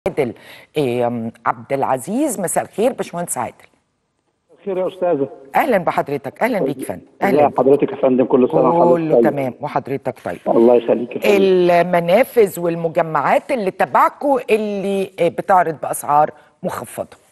عادل إيه، عبد العزيز مساء الخير باشمهندس عادل خير يا استاذه اهلا بحضرتك اهلا بيك يا فندم اهلا ازي بيك. حضرتك يا فندم كل سنه وحضرتك كله طيب. تمام وحضرتك طيب الله يخليك يا فندم المنافذ والمجمعات اللي تبعكم اللي آه، بتعرض باسعار مخفضه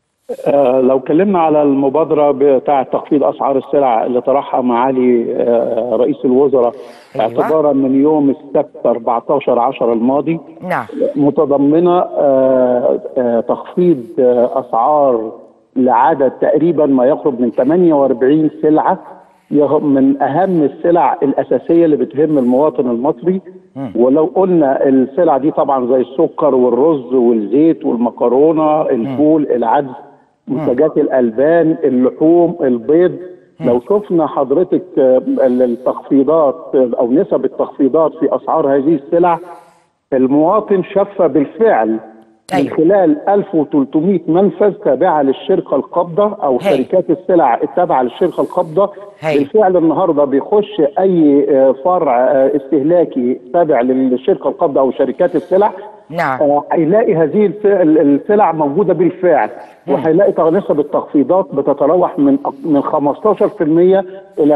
آه لو اتكلمنا على المبادره بتاعه تخفيض اسعار السلع اللي طرحها معالي آه رئيس الوزراء أيوة. اعتبارا من يوم السبت 14 10 الماضي نعم متضمنه آه آه تخفيض آه اسعار لعدد تقريبا ما يقرب من 48 سلعه يه- من اهم السلع الاساسيه اللي بتهم المواطن المصري ولو قلنا السلع دي طبعا زي السكر والرز والزيت والمكرونه الفول العدس منتجات الالبان اللحوم البيض لو شفنا حضرتك آه، التخفيضات آه، او نسب التخفيضات في اسعار هذه السلع المواطن شاف بالفعل من أيوة. خلال 1300 منفذ تابعه للشركه القابضه او هاي. شركات السلع التابعه للشركه القابضه هاي. بالفعل النهارده بيخش اي آه، فرع آه، استهلاكي تابع للشركه القابضه او شركات السلع نعم آه، هيلاقي هذه الس- ال- السلع موجوده بالفعل وهيلاقي تغ- نسب التخفيضات بتتراوح من أق- من 15% الى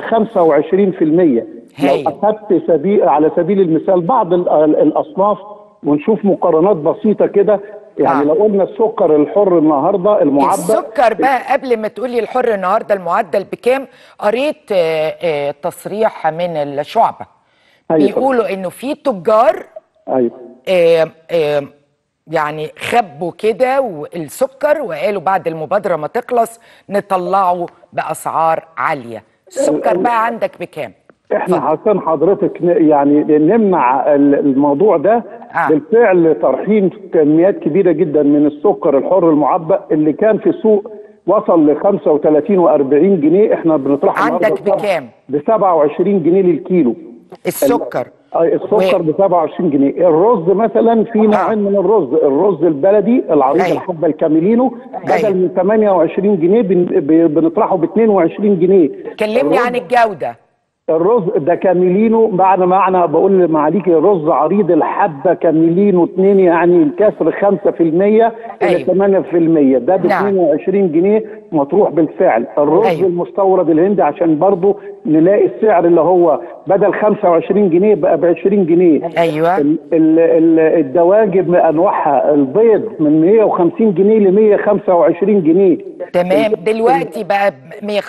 25% هايل. لو اخذت سبيل على سبيل المثال بعض ال- ال- الاصناف ونشوف مقارنات بسيطه كده يعني آه. لو قلنا السكر الحر النهارده المعبأ السكر بقى قبل ما تقولي الحر النهارده المعدل بكام قريت آه، آه، تصريح من الشعبه أيوة. بيقولوا انه في تجار ايوه آه، آه، يعني خبوا كده والسكر وقالوا بعد المبادرة ما تخلص نطلعه بأسعار عالية السكر بقى عندك بكام احنا عشان حضرتك ن- يعني نمنع ال- الموضوع ده آه. بالفعل طارحين كميات كبيره جدا من السكر الحر المعبأ اللي كان في السوق وصل ل 35 و40 جنيه احنا بنطرحه عندك النهاردة بكام؟ ب 27 جنيه للكيلو السكر آه، السكر و- ب 27 جنيه الرز مثلا في نوعين من الرز الرز البلدي العريض أيوة. الحبه الكاميلينو أيوة. بدل من 28 جنيه بن- ب- بنطرحه ب 22 جنيه كلمني الرز- عن الجودة الرز ده كاميلينو معنى معنى بقول معاليك الرز عريض الحبه كاميلينو 2 يعني الكسر 5% الى أيوة. 8% ده ب نعم. 22 جنيه مطروح بالفعل الرز أيوة. المستورد الهندي عشان برضه نلاقي السعر اللي هو بدل 25 جنيه بقى ب 20 جنيه أيوة ال- ال- ال- الدواجن بانواعها البيض من 150 جنيه ل 125 جنيه تمام دلوقتي بقى ب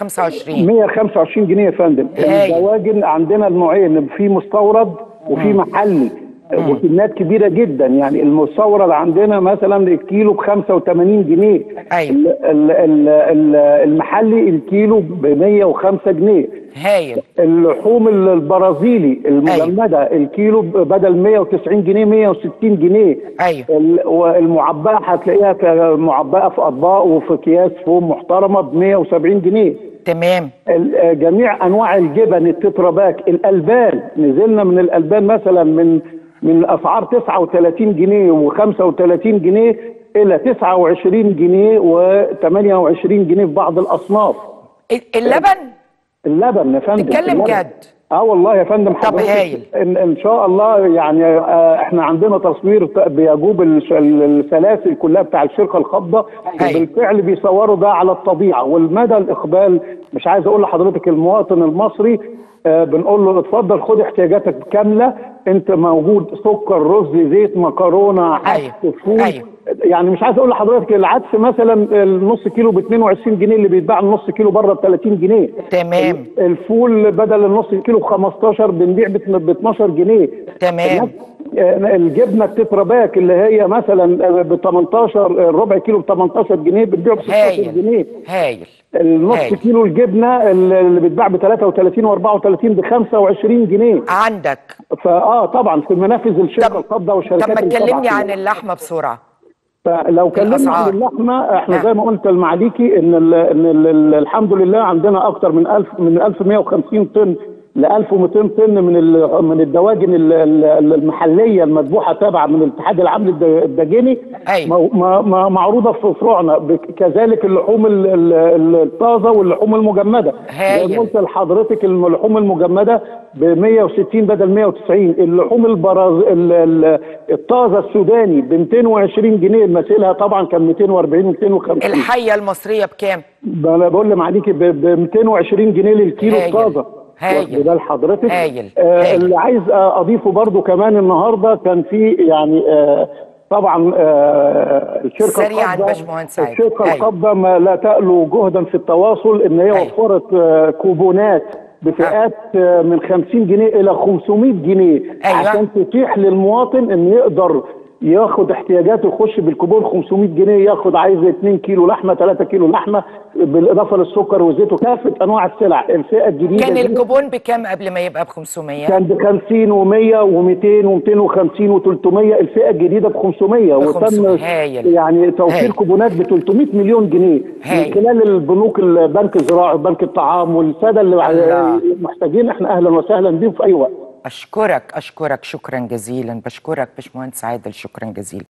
125 125 جنيه يا فندم هايل. الدواجن عندنا النوعين في مستورد وفي محلي وكميات كبيره جدا يعني المستورد عندنا مثلا الكيلو ب 85 جنيه أيوة. ال- ال- ال- ال- المحلي الكيلو ب 105 جنيه هايل اللحوم ال- البرازيلي المجمده الكيلو ب- بدل 190 جنيه 160 جنيه أيوة. ال- والمعبأة هتلاقيها ك- معبأة في أطباق وفي أكياس فوم محترمة ب 170 جنيه تمام ال- جميع انواع الجبن التتراباك الالبان نزلنا من الالبان مثلا من من اسعار 39 جنيه و35 جنيه الى 29 جنيه و28 جنيه في بعض الاصناف ال- اللبن اللبن يا فندم تتكلم اللبن. جد. اه والله يا فندم طب حضرتك هايل. ان, ان شاء الله يعني آه احنا عندنا تصوير ت- بيجوب الش- السلاسل كلها بتاع الشركه الخاصه هايل. وبالفعل بيصوروا ده على الطبيعه والمدى الاقبال مش عايز اقول لحضرتك المواطن المصري آه بنقول له اتفضل خد احتياجاتك كامله انت موجود سكر رز زيت مكرونه عدس أيوة. فول أيوة. يعني مش عايز اقول لحضرتك العدس مثلا النص كيلو ب 22 جنيه اللي بيتباع النص كيلو بره ب 30 جنيه تمام الفول بدل النص كيلو ب 15 بنبيع ب 12 جنيه تمام آه، الجبنه التتراباك اللي هي مثلا ب 18 الربع كيلو ب 18 جنيه بنبيعه ب 16 جنيه هايل هايل النص هايل. كيلو الجبنه اللي بتباع ب 33 و34 ب 25 جنيه عندك فاه طبعا في منافذ الشركه طب القابضه والشركات طب ما التابعة تكلمني فيها. عن اللحمة بسرعة فلو كلمنا الأسعار. عن اللحمه احنا نعم. زي ما قلت المعاليكي ان ال ان ال الحمد لله عندنا اكثر من 1000 من 1150 طن ل 1200 طن من ال- من الدواجن ال- ال- المحليه المذبوحه تابعه من الاتحاد العام للد- الدجيني أيوة. مو- ما- ما- معروضه في فروعنا بك- كذلك اللحوم ال- ال- الطازه واللحوم المجمده هايل. زي ما قلت لحضرتك اللحوم المجمده ب 160 بدل 190 اللحوم البراز ال- ال- الطازه السوداني ب 220 جنيه مثيلها طبعا كان 240 250 الحيه المصريه بكام انا بقول لمعاليك ب ب 220 جنيه للكيلو هايل. الطازه هايل. واخد بال حضرتك هايل. آه هايل. اللي عايز آه اضيفه برضو كمان النهارده كان في يعني آه طبعا آه الشركه سريعاً القابضة- باشمهندس عادل. الشركه أيوة. القابضه ما لا تألو جهدا في التواصل ان هي أيوة. وفرت آه كوبونات بفئات آه من 50 جنيه الى 500 جنيه أيوة. عشان تتيح للمواطن ان يقدر ياخد احتياجاته يخش بالكوبون 500 جنيه ياخد عايز 2 كيلو لحمه 3 كيلو لحمه بالاضافه للسكر والزيت وكافه انواع السلع الفئه الجديده كان دي الكوبون بكام قبل ما يبقى ب 500 كان ب 50 و100 و200 و250 و300 الفئه الجديده ب 500 ب 500. وتم هايل. يعني توفير هايل. كوبونات ب 300 مليون جنيه هايل. من خلال البنوك البنك الزراعي وبنك الطعام والساده الله. اللي محتاجين احنا اهلا وسهلا بيهم في اي وقت اشكرك اشكرك شكرا جزيلا بشكرك باشمهندس عادل شكرا جزيلا